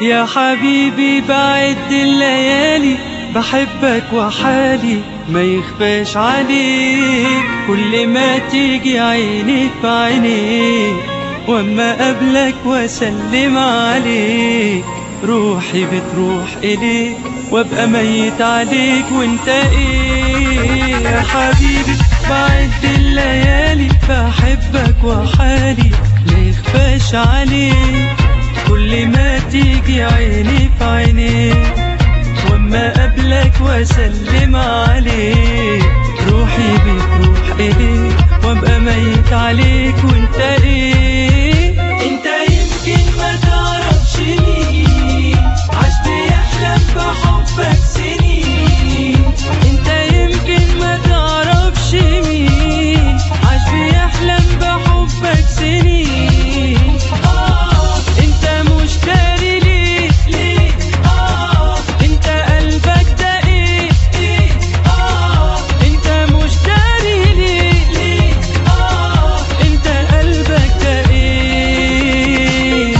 يا حبيبي بعد الليالي بحبك وحالي ما يخفاش عليك كل ما تيجي عيني في عينيك واما قبلك واسلم عليك روحي بتروح اليك وابقى ميت عليك وانت ايه يا حبيبي بعد الليالي بحبك وحالي ما يخفاش عليك كل ما تيجي عيني في عينيك واما قبلك واسلم عليك روحي بتروح اليك وابقى ميت عليك وانت ايه انت يمكن ما تعرفش مين عاش بيحلم بحبك سنين انت يمكن ما تعرفش مين عاش بيحلم بحبك سنين اه انت مشتري ليه ليه اه انت قلبك ده ايه ايه اه انت مشتري ليه ليه اه انت قلبك ده ايه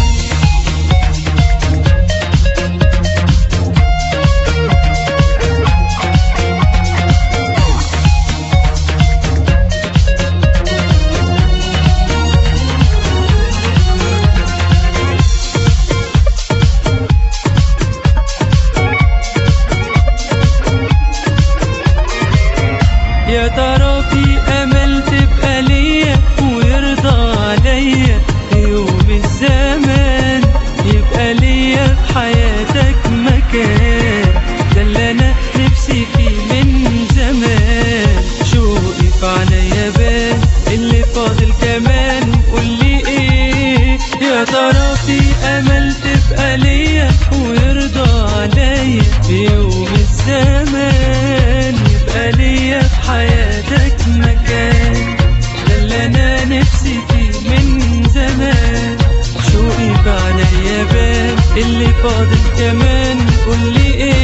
يا ترى في امل تبقى ليا ويرضى عليا يوم الزمان يبقى ليا في حياتك مكان ده اللي انا نفسي فيه من زمان شوقي في عينيا بان اللي فاضل كمان قولي ايه يا ترى في امل تبقى ليا ويرضى عليا في يوم الزمان يبقى ليا في حياتك مكان ده اللي انا نفسي فيه من زمان شوقي بعينيا بان اللي فاضل كمان قولي ايه